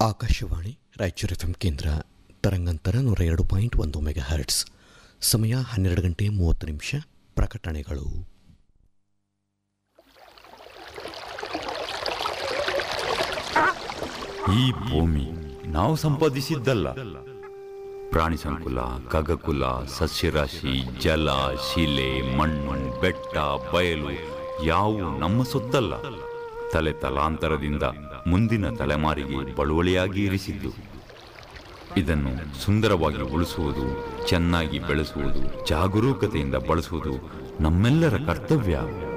Akashvani Raichur F ಕೇಂದ್ರ ತರಂಗಾಂತರ ನೂರ ಎರಡು ಪಾಯಿಂಟ್ ಒಂದು ಮೆಗಾ ಹರ್ಟ್ಸ್ ಸಮಯ ಹನ್ನೆರಡು ಗಂಟೆ ಮೂವತ್ತು ನಿಮಿಷ ಪ್ರಕಟಣೆಗಳು ಈ ಭೂಮಿ ನಾವು ಸಂಪಾದಿಸಿದ್ದಲ್ಲ ಪ್ರಾಣಿ ಸಂಕುಲ ಖಗಕುಲ ಸಸ್ಯರಾಶಿ ಜಲ ಶಿಲೆ ಮಣ್ಣು ಬೆಟ್ಟ ಬಯಲು ಯಾವು ನಮ್ಮ ಸೊತ್ತಲ್ಲ ತಲೆ ತಲಾಂತರದಿಂದ ಮುಂದಿನ ತಲೆಮಾರಿಗೆ ಬಳುವಳಿಯಾಗಿ ಇರಿಸಿದ್ದು ಇದನ್ನು ಸುಂದರವಾಗಿ ಉಳಿಸುವುದು ಚೆನ್ನಾಗಿ ಬೆಳೆಸುವುದು ಜಾಗರೂಕತೆಯಿಂದ ಬಳಸುವುದು ನಮ್ಮೆಲ್ಲರ ಕರ್ತವ್ಯ